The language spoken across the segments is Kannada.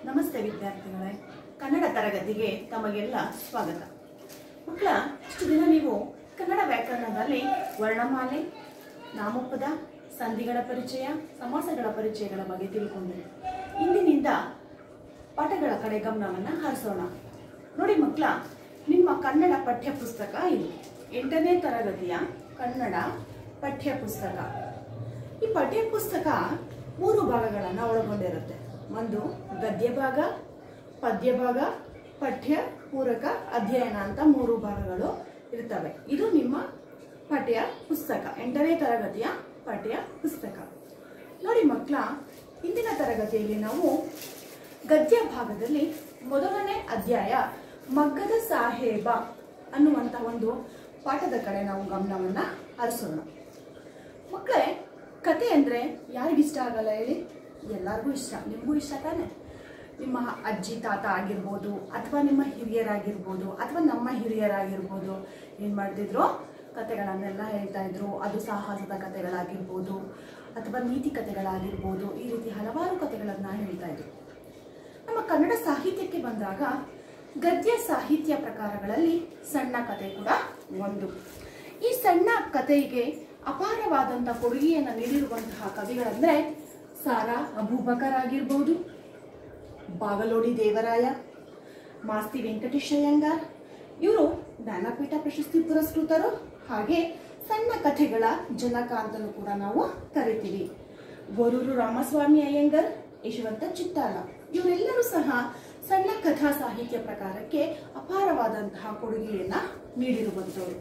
ನಮಸ್ತೆ ವಿದ್ಯಾರ್ಥಿಗಳೇ ಕನ್ನಡ ತರಗತಿಗೆ ತಮಗೆಲ್ಲ ಸ್ವಾಗತ ಮಕ್ಕಳ ಇಷ್ಟು ದಿನ ನೀವು ಕನ್ನಡ ವ್ಯಾಕರಣದಲ್ಲಿ ವರ್ಣಮಾಲೆ ನಾಮಪದ ಸಂಧಿಗಳ ಪರಿಚಯ ಸಮಾಸಗಳ ಪರಿಚಯಗಳ ಬಗ್ಗೆ ತಿಳ್ಕೊಂಡ್ರಿ ಇಂದಿನಿಂದ ಪಾಠಗಳ ಕಡೆ ಗಮನವನ್ನು ಹರಿಸೋಣ ನೋಡಿ ಮಕ್ಕಳ ನಿಮ್ಮ ಕನ್ನಡ ಪಠ್ಯ ಪುಸ್ತಕ ಇದು ಎಂಟನೇ ತರಗತಿಯ ಕನ್ನಡ ಪಠ್ಯ ಪುಸ್ತಕ ಈ ಪಠ್ಯ ಪುಸ್ತಕ ಮೂರು ಭಾಗಗಳನ್ನು ಒಳಗೊಂಡಿರುತ್ತೆ ಒಂದು ಗದ್ಯ ಭಾಗ ಪದ್ಯ ಭಾಗ ಪಠ್ಯ ಪೂರಕ ಅಧ್ಯಯನ ಅಂತ ಮೂರು ಭಾಗಗಳು ಇರ್ತವೆ ಇದು ನಿಮ್ಮ ಪಠ್ಯ ಪುಸ್ತಕ ಎಂಟನೇ ತರಗತಿಯ ಪಠ್ಯ ಪುಸ್ತಕ ನೋಡಿ ಮಕ್ಕಳ ಇಂದಿನ ತರಗತಿಯಲ್ಲಿ ನಾವು ಗದ್ಯ ಭಾಗದಲ್ಲಿ ಮೊದಲನೇ ಅಧ್ಯಾಯ ಮಗ್ಗದ ಸಾಹೇಬ ಅನ್ನುವಂಥ ಒಂದು ಪಾಠದ ಕಡೆ ನಾವು ಗಮನವನ್ನ ಹರಿಸೋಣ ಮಕ್ಕಳೇ ಕತೆ ಅಂದರೆ ಯಾರಿಗಿಷ್ಟ ಆಗಲ್ಲ ಹೇಳಿ ಎಲ್ಲರಿಗೂ ಇಷ್ಟ ನಿಮಗೂ ಇಷ್ಟ ತಾನೆ ನಿಮ್ಮ ಅಜ್ಜಿ ತಾತ ಆಗಿರ್ಬೋದು ಅಥವಾ ನಿಮ್ಮ ಹಿರಿಯರಾಗಿರ್ಬೋದು ಅಥವಾ ನಮ್ಮ ಹಿರಿಯರಾಗಿರ್ಬೋದು ಏನು ಮಾಡ್ತಿದ್ರು ಕತೆಗಳನ್ನೆಲ್ಲ ಹೇಳ್ತಾ ಇದ್ರು ಅದು ಸಾಹಸದ ಕತೆಗಳಾಗಿರ್ಬೋದು ಅಥವಾ ನೀತಿ ಕತೆಗಳಾಗಿರ್ಬೋದು ಈ ರೀತಿ ಹಲವಾರು ಕತೆಗಳನ್ನು ಹೇಳ್ತಾ ಇದ್ರು ನಮ್ಮ ಕನ್ನಡ ಸಾಹಿತ್ಯಕ್ಕೆ ಬಂದಾಗ ಗದ್ಯ ಸಾಹಿತ್ಯ ಪ್ರಕಾರಗಳಲ್ಲಿ ಸಣ್ಣ ಕತೆ ಕೂಡ ಒಂದು ಈ ಸಣ್ಣ ಕತೆಗೆ ಅಪಾರವಾದಂಥ ಕೊಡುಗೆಯನ್ನು ನೀಡಿರುವಂತಹ ಕವಿಗಳಂದ್ರೆ ಸಾರಾ ಅಬೂಬಕರ್ ಆಗಿರ್ಬೋದು ಬಾಗಲೋಡಿ ದೇವರಾಯ ಮಾಸ್ತಿ ವೆಂಕಟೇಶಯ್ಯಂಗಾರ್ ಇವರು ಜ್ಞಾನಪೀಠ ಪ್ರಶಸ್ತಿ ಪುರಸ್ಕೃತರು ಹಾಗೆ ಸಣ್ಣ ಕಥೆಗಳ ಜನಕ ಅಂತಲೂ ಕೂಡ ನಾವು ಕರಿತೀವಿ ಗೋರೂರು ರಾಮಸ್ವಾಮಿ ಅಯ್ಯಂಗರ್ ಯಶವಂತ ಚಿತ್ತಾಲ ಇವರೆಲ್ಲರೂ ಸಹ ಸಣ್ಣ ಕಥಾ ಸಾಹಿತ್ಯ ಪ್ರಕಾರಕ್ಕೆ ಅಪಾರವಾದಂತಹ ಕೊಡುಗೆಯನ್ನ ನೀಡಿರುವಂಥವರು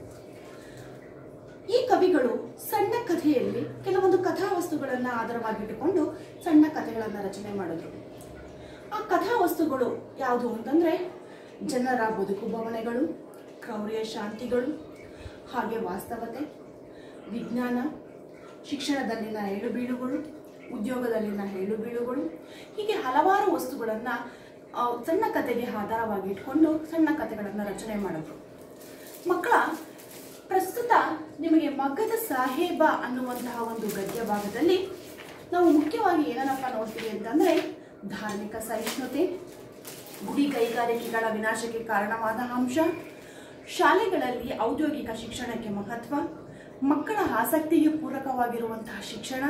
ಈ ಕವಿಗಳು ಸಣ್ಣ ಕಥೆಯಲ್ಲಿ ಕೆಲವೊಂದು ಕಥಾವಸ್ತುಗಳನ್ನ ಆಧಾರವಾಗಿಟ್ಟುಕೊಂಡು ಸಣ್ಣ ಕಥೆಗಳನ್ನ ರಚನೆ ಮಾಡಿದ್ರು ಆ ಕಥಾವಸ್ತುಗಳು ಯಾವುದು ಅಂತಂದ್ರೆ ಜನರ ಬದುಕು ಭಾವನೆಗಳು ಕ್ರೌರ್ಯ ಶಾಂತಿಗಳು ಹಾಗೆ ವಾಸ್ತವತೆ ವಿಜ್ಞಾನ ಶಿಕ್ಷಣದಲ್ಲಿನ ಏಳುಬೀಳುಗಳು ಉದ್ಯೋಗದಲ್ಲಿನ ಏಳುಬೀಳುಗಳು ಹೀಗೆ ಹಲವಾರು ವಸ್ತುಗಳನ್ನು ಸಣ್ಣ ಕಥೆಗೆ ಆಧಾರವಾಗಿ ಇಟ್ಕೊಂಡು ಸಣ್ಣ ಕಥೆಗಳನ್ನು ರಚನೆ ಮಾಡಿದ್ರು ಮಕ್ಕಳ ಪ್ರಸ್ತುತ ನಿಮಗೆ ಮಗ್ಗದ ಸಾಹೇಬ ಅನ್ನುವಂತಹ ಒಂದು ಗದ್ಯ ಭಾಗದಲ್ಲಿ ನಾವು ಮುಖ್ಯವಾಗಿ ಏನನ್ನಪ್ಪ ನೋಡ್ತೀವಿ ಅಂತಂದ್ರೆ ಧಾರ್ಮಿಕ ಸಹಿಷ್ಣುತೆ ಗುಡಿ ಕೈಗಾರಿಕೆಗಳ ವಿನಾಶಕ್ಕೆ ಕಾರಣವಾದ ಅಂಶ ಶಾಲೆಗಳಲ್ಲಿ ಔದ್ಯೋಗಿಕ ಶಿಕ್ಷಣಕ್ಕೆ ಮಹತ್ವ ಮಕ್ಕಳ ಆಸಕ್ತಿಗೆ ಪೂರಕವಾಗಿರುವಂತಹ ಶಿಕ್ಷಣ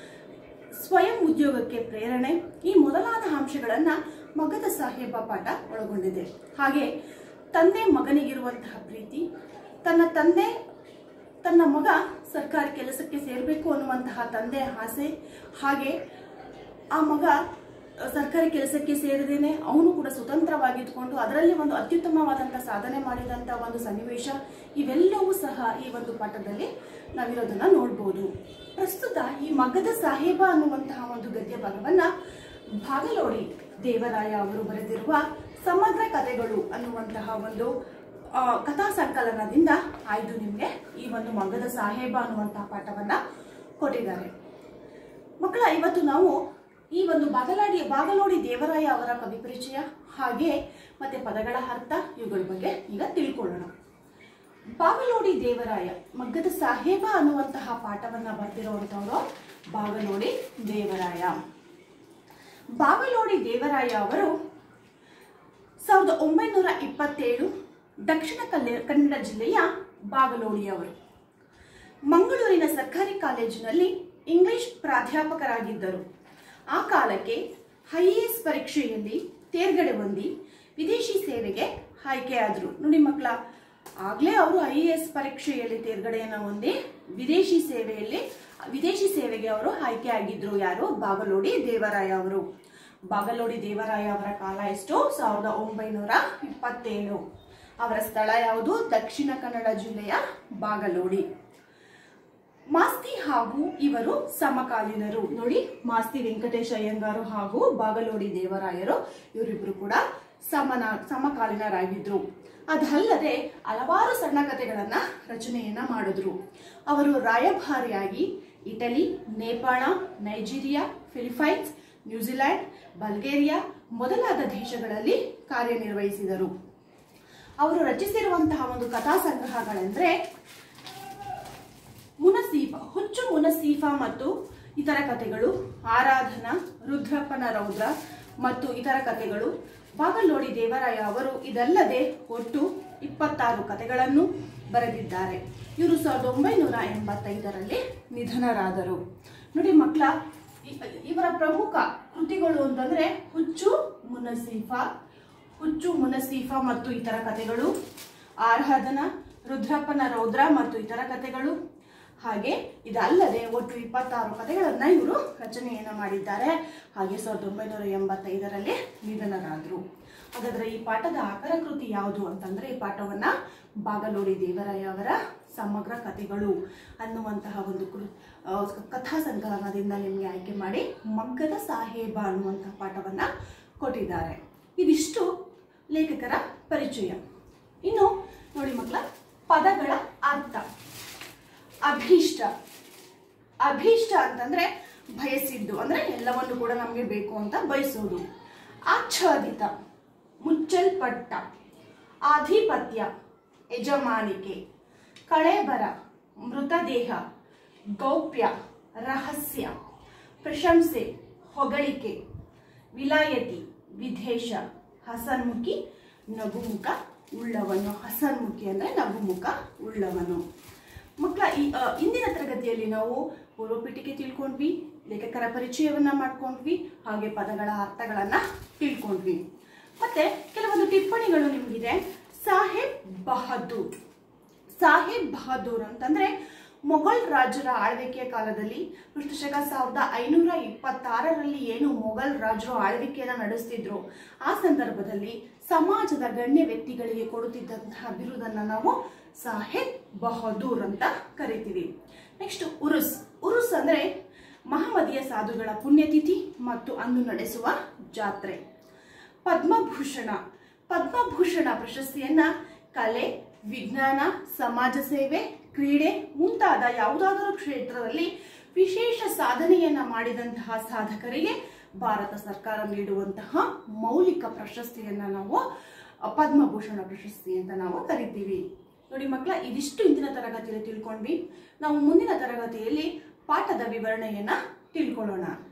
ಸ್ವಯಂ ಉದ್ಯೋಗಕ್ಕೆ ಪ್ರೇರಣೆ ಈ ಮೊದಲಾದ ಅಂಶಗಳನ್ನು ಮಗದ ಸಾಹೇಬ ಪಾಠ ಒಳಗೊಂಡಿದೆ ಹಾಗೆ ತಂದೆ ಮಗನಿಗಿರುವಂತಹ ಪ್ರೀತಿ ತನ್ನ ತಂದೆ ತನ್ನ ಮಗ ಸರ್ಕಾರಿ ಕೆಲಸಕ್ಕೆ ಸೇರಬೇಕು ಅನ್ನುವಂತಹ ತಂದೆ ಆಸೆ ಹಾಗೆ ಆ ಮಗ ಸರ್ಕಾರಿ ಕೆಲಸಕ್ಕೆ ಸೇರಿದೇನೆ ಅವನು ಕೂಡ ಸ್ವತಂತ್ರವಾಗಿದ್ದುಕೊಂಡು ಅದರಲ್ಲಿ ಒಂದು ಅತ್ಯುತ್ತಮವಾದಂಥ ಸಾಧನೆ ಮಾಡಿದಂಥ ಒಂದು ಸನ್ನಿವೇಶ ಇವೆಲ್ಲವೂ ಸಹ ಈ ಒಂದು ಪಾಠದಲ್ಲಿ ನಾವಿರೋದನ್ನ ನೋಡ್ಬೋದು ಪ್ರಸ್ತುತ ಈ ಮಗದ ಸಾಹೇಬ ಅನ್ನುವಂತಹ ಒಂದು ಗದ್ಯ ಭಾಗವನ್ನ ಬಾಗಲೋಡಿ ದೇವರಾಯ ಅವರು ಬರೆದಿರುವ ಸಮಗ್ರ ಕಥೆಗಳು ಅನ್ನುವಂತಹ ಒಂದು ಆ, ಕಥಾ ಸಂಕಲನದಿಂದ ಆಯ್ದು ನಿಮಗೆ ಈ ಒಂದು ಮಗದ ಸಾಹೇಬ ಅನ್ನುವಂತಹ ಪಾಠವನ್ನ ಕೊಟ್ಟಿದ್ದಾರೆ ಮಕ್ಕಳ ಇವತ್ತು ನಾವು ಈ ಒಂದು ಬಾಗಲಾಡಿ ಬಾಗಲೋಡಿ ದೇವರಾಯ ಅವರ ಕವಿ ಪರಿಚಯ ಹಾಗೆ ಮತ್ತೆ ಪದಗಳ ಅರ್ಥ ಇವುಗಳ ಬಗ್ಗೆ ಈಗ ತಿಳ್ಕೊಳ್ಳೋಣ ಬಾಗಲೋಡಿ ದೇವರಾಯ ಮಗ್ಗದ ಸಾಹೇಬ ಅನ್ನುವಂತಹ ಪಾಠವನ್ನ ಬರೆದಿರುವಂತವರು ಬಾಗಲೋಡಿ ದೇವರಾಯ ಬಾಗಲೋಡಿ ದೇವರಾಯ ಅವರು ಸಾವಿರದ ಒಂಬೈನೂರ ಇಪ್ಪತ್ತೇಳು ದಕ್ಷಿಣ ಕಲ್ಯ- ಕನ್ನಡ ಜಿಲ್ಲೆಯ ಬಾಗಲೋಡಿಯವರು ಮಂಗಳೂರಿನ ಸರ್ಕಾರಿ ಕಾಲೇಜಿನಲ್ಲಿ ಇಂಗ್ಲಿಷ್ ಪ್ರಾಧ್ಯಾಪಕರಾಗಿದ್ದರು ಆ ಕಾಲಕ್ಕೆ ಐಎಎಸ್ ಪರೀಕ್ಷೆಯಲ್ಲಿ ತೇರ್ಗಡೆ ಹೊಂದಿ ವಿದೇಶಿ ಸೇವೆಗೆ ಆಯ್ಕೆಯಾದರು ನೋಡಿ ಮಕ್ಕಳ ಆಗಲೇ ಅವರು ಐ ಎ ಎಸ್ ಪರೀಕ್ಷೆಯಲ್ಲಿ ತೇರ್ಗಡೆಯನ್ನು ಹೊಂದಿ ವಿದೇಶಿ ಸೇವೆಯಲ್ಲಿ ವಿದೇಶಿ ಸೇವೆಗೆ ಅವರು ಆಯ್ಕೆಯಾಗಿದ್ರು ಯಾರು ಬಾಗಲೋಡಿ ದೇವರಾಯ ಅವರು ಬಾಗಲೋಡಿ ದೇವರಾಯ ಅವರ ಕಾಲ ಎಷ್ಟು ಸಾವಿರದ ಒಂಬೈನೂರ ಇಪ್ಪತ್ತೇಳು ಅವರ ಸ್ಥಳ ಯಾವುದು ದಕ್ಷಿಣ ಕನ್ನಡ ಜಿಲ್ಲೆಯ ಬಾಗಲೋಡಿ ಮಾಸ್ತಿ ಹಾಗೂ ಇವರು ಸಮಕಾಲೀನರು ನೋಡಿ ಮಾಸ್ತಿ ವೆಂಕಟೇಶ ಅಯ್ಯಂಗಾರು ಹಾಗೂ ಬಾಗಲೋಡಿ ದೇವರಾಯರು ಇವರಿಬ್ರು ಕೂಡ ಸಮನ ಸಮಕಾಲೀನರಾಗಿದ್ರು ಅದಲ್ಲದೆ ಹಲವಾರು ಸಣ್ಣ ಕಥೆಗಳನ್ನ ರಚನೆಯನ್ನ ಮಾಡಿದ್ರು ಅವರು ರಾಯಭಾರಿಯಾಗಿ Italy Nepal Nigeria Philippines New Zealand Bulgaria ಮೊದಲಾದ ದೇಶಗಳಲ್ಲಿ ಕಾರ್ಯನಿರ್ವಹಿಸಿದರು ಅವರು ರಚಿಸಿರುವಂತಹ ಒಂದು ಕಥಾ ಸಂಗ್ರಹಗಳೆಂದ್ರೆ ಮುನಸೀಫ ಹುಚ್ಚು ಮುನಸೀಫ ಮತ್ತು ಇತರ ಕಥೆಗಳು ಆರಾಧನಾ ರುದ್ರಪ್ಪನ ರೌದ್ರ ಮತ್ತು ಇತರ ಕಥೆಗಳು ಬಾಗಲೋಡಿ ದೇವರಾಯ ಅವರು ಇದಲ್ಲದೆ ಒಟ್ಟು ಇಪ್ಪತ್ತಾರು ಕಥೆಗಳನ್ನು ಬರೆದಿದ್ದಾರೆ ಇವರು ಸಾವಿರದ ಒಂಬೈನೂರ ಎಂಬತ್ತೈದರಲ್ಲಿ ನಿಧನರಾದರು ನೋಡಿ ಮಕ್ಕಳ ಇ- ಇವರ ಪ್ರಮುಖ ಕೃತಿಗಳು ಅಂತಂದ್ರೆ ಹುಚ್ಚು ಮುನಸೀಫಾ ಹುಚ್ಚು ಮುನಸೀಫಾ ಮತ್ತು ಇತರ ಕಥೆಗಳು ಆರಾಧನ ರುದ್ರಪ್ಪನ ರೌದ್ರ ಮತ್ತು ಇತರ ಕಥೆಗಳು ಹಾಗೆ ಇದಲ್ಲದೆ ಒಟ್ಟು ಇಪ್ಪತ್ತಾರು ಕಥೆಗಳನ್ನ ಇವರು ರಚನೆಯನ್ನ ಮಾಡಿದ್ದಾರೆ ಹಾಗೆ ಸಾವಿರದ ಒಂಬೈನೂರ ಎಂಬತ್ತೈದರಲ್ಲಿ ನಿಧನರಾದರು ಹಾಗಾದ್ರೆ ಈ ಪಾಠದ ಆಕರ ಕೃತಿ ಯಾವುದು ಅಂತಂದ್ರೆ ಈ ಪಾಠವನ್ನ ಬಾಗಲೋಡಿ ದೇವರಾಯ ಅವರ ಸಮಗ್ರ ಕಥೆಗಳು ಅನ್ನುವಂತಹ ಒಂದು ಕೃ ಆ, ಕಥಾ ಸಂಕಲನದಿಂದ ನಿಮಗೆ ಆಯ್ಕೆ ಮಾಡಿ ಮಗ್ಗದ ಸಾಹೇಬ ಅನ್ನುವಂತಹ ಪಾಠವನ್ನ ಕೊಟ್ಟಿದ್ದಾರೆ ಇದಿಷ್ಟು ಲೇಖಕರ ಪರಿಚಯ ಇನ್ನು ನೋಡಿ ಮಕ್ಕಳ ಪದಗಳ ಅರ್ಥ ಅಭೀಷ್ಟ ಅಭೀಷ್ಟ ಅಂತಂದ್ರೆ ಬಯಸಿದ್ದು ಅಂದ್ರೆ ಎಲ್ಲವನ್ನು ಕೂಡ ನಮಗೆ ಬೇಕು ಅಂತ ಬಯಸೋದು ಆಚ್ಛಾದಿತ ಮುಚ್ಚಲ್ಪಟ್ಟ ಆಧಿಪತ್ಯ ಯಜಮಾನಿಕೆ ಕಳೇಬರ ಮೃತದೇಹ ಗೌಪ್ಯ ರಹಸ್ಯ ಪ್ರಶಂಸೆ ಹೊಗಳಿಕೆ ವಿಲಾಯತಿ ವಿದೇಶ ಹಸನ್ಮುಖಿ ನಗುಮುಖ ಉಳ್ಳವನು ಹಸನ್ಮುಖಿ ಅಂದ್ರೆ ನಗುಮುಖ ಉಳ್ಳವನು ಮಕ್ಕಳ ಈ ಅ, ಇಂದಿನ ತರಗತಿಯಲ್ಲಿ ನಾವು ಪೂರ್ವಪೀಠಿಕೆ ತಿಳ್ಕೊಂಡ್ವಿ ಲೇಖಕರ ಪರಿಚಯವನ್ನ ಮಾಡ್ಕೊಂಡ್ವಿ ಹಾಗೆ ಪದಗಳ ಅರ್ಥಗಳನ್ನ ತಿಳ್ಕೊಂಡ್ವಿ ಮತ್ತೆ ಕೆಲವೊಂದು ಟಿಪ್ಪಣಿಗಳು ನಿಮಗಿದೆ ಸಾಹೇಬ್ ಬಹದ್ದೂರ್ ಸಾಹೇಬ್ ಬಹದ್ದೂರ್ ಅಂತಂದ್ರೆ ಮೊಘಲ್ ರಾಜರ ಆಳ್ವಿಕೆಯ ಕಾಲದಲ್ಲಿ ಕ್ರಿಸ್ತಶಕ ಸಾವಿರದ ಐನೂರ ಇಪ್ಪತ್ತಾರರಲ್ಲಿ ಏನು ಮೊಘಲ್ ರಾಜರು ಆಳ್ವಿಕೆಯನ್ನ ನಡೆಸ್ತಿದ್ರು ಆ ಸಂದರ್ಭದಲ್ಲಿ ಸಮಾಜದ ಗಣ್ಯ ವ್ಯಕ್ತಿಗಳಿಗೆ ಕೊಡುತ್ತಿದ್ದಂತಹ ಬಿರುದನ್ನ ನಾವು ಸಾಹೇಬ್ ಬಹದ್ದೂರ್ ಅಂತ ಕರಿತೀವಿ ನೆಕ್ಸ್ಟ್ ಉರುಸ್ ಉರುಸ್ ಅಂದ್ರೆ ಮಹಮ್ಮದಿಯ ಸಾಧುಗಳ ಪುಣ್ಯತಿಥಿ ಮತ್ತು ಅಂದು ನಡೆಸುವ ಜಾತ್ರೆ ಪದ್ಮಭೂಷಣ ಪದ್ಮಭೂಷಣ ಪ್ರಶಸ್ತಿಯನ್ನ ಕಲೆ ವಿಜ್ಞಾನ ಸಮಾಜ ಸೇವೆ ಕ್ರೀಡೆ ಮುಂತಾದ ಯಾವುದಾದರೂ ಕ್ಷೇತ್ರದಲ್ಲಿ ವಿಶೇಷ ಸಾಧನೆಯನ್ನ ಮಾಡಿದಂತಹ ಸಾಧಕರಿಗೆ ಭಾರತ ಸರ್ಕಾರ ನೀಡುವಂತಹ ಮೌಲಿಕ ಪ್ರಶಸ್ತಿಯನ್ನ ನಾವು ಅ, ಪದ್ಮಭೂಷಣ ಪ್ರಶಸ್ತಿ ಅಂತ ನಾವು ಕರಿತೀವಿ ನೋಡಿ ಮಕ್ಕಳ ಇದಿಷ್ಟು ಇಂದಿನ ತರಗತಿಯಲ್ಲಿ ತಿಳ್ಕೊಂಡ್ವಿ ನಾವು ಮುಂದಿನ ತರಗತಿಯಲ್ಲಿ ಪಾಠದ ವಿವರಣೆಯನ್ನ ತಿಳ್ಕೊಳ್ಳೋಣ